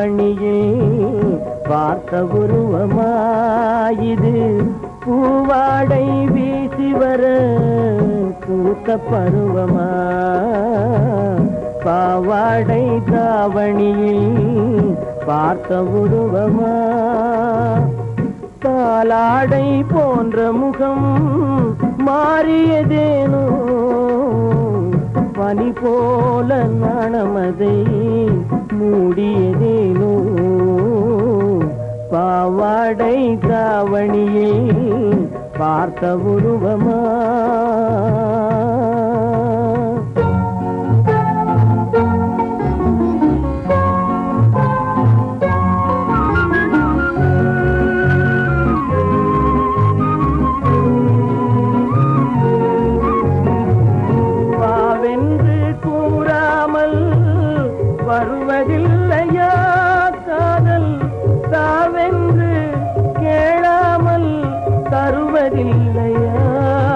தாவணியில் பார்த்த உருவமாயிது பூவாடை வீசி வர பூத்த பருவமா பாவாடை தாவணியில் பார்த்த உருவமா பாலாடை போன்ற முகம் மாறியதேனோ பனி போல நாணமதை மூடியதேனோ பாவாடை தாவணியை பார்த்த உருவமா வாவென்று கூறாமல் வருவதில்லையா காதல் தாவென்று கேளாமல் தருவதில்லையா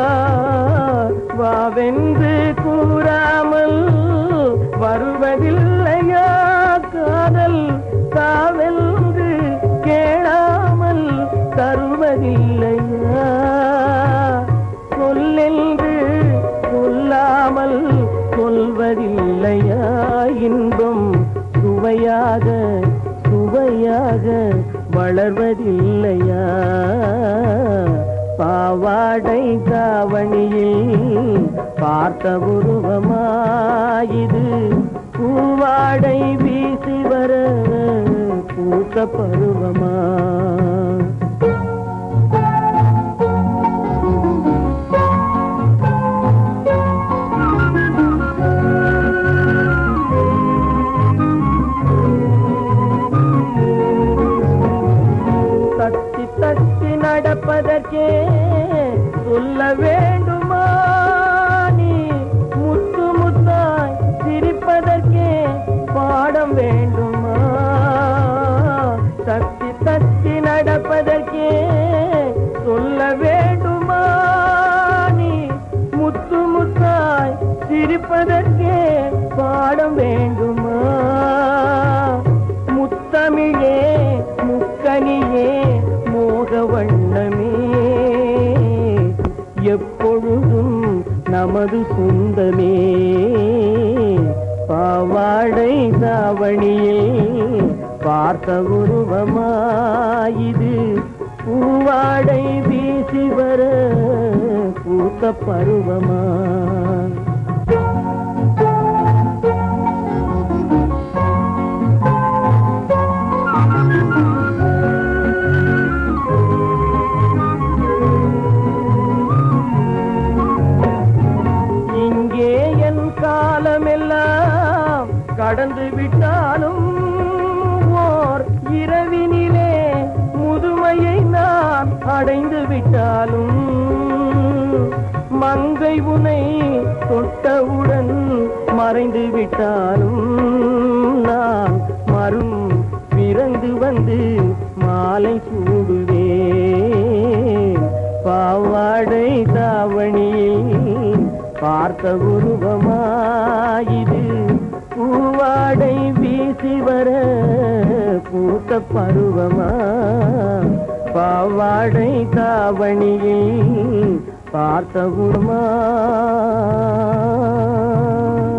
வாவென்று கூறாமல் வருவதில்லையா காதல் தாவென்று கேளாமல் தருவதில்லையா சொல்லென்று சொல்லாமல் சொல்வதில்லையா இன்பம் சுவையாக சுவையாக வளர்வதில்லையா பாவாடை தாவணியில் பார்த்த உருவமாயிது பூவாடை வீசி வர பூத்த பருவமா தட்டி தட்டி நடப்பதற்கே சொல்ல வேண்டுமா நீ முத்து முத்தாய் சிரிப்பதற்கே பாடம் வேண்டுமா தட்டி தட்டி நடப்பதற்கே சொல்ல வேண்டுமா நீ முத்து முத்தாய் சிரிப்பதற்கே பாடம் வேண்டுமா முத்தமிழே முக்கனியே மோக வண்ணமே எப்பொழுதும் நமது சொந்தமே பாவாடை தாவணியில் பார்த்த உருவமாயிது பூவாடை வீசி வர பூத்த பருவமா இங்கே என் காலமெல்லாம் கடந்து விட்டாலும் ஓர் இரவினிலே முதுமையை நான் அடைந்து விட்டாலும் மங்கை உனை தொட்டவுடன் மறைந்து விட்டாலும் நான் மரும் பிறந்து வந்து மாலை சூடுவேன் பாவாடை தாவணியில் பார்த்த உருவமாயிது பூவாடை வீசி வர பூத்த பருவமா பாவாடை தாவணியில் பார்த்த உருவமா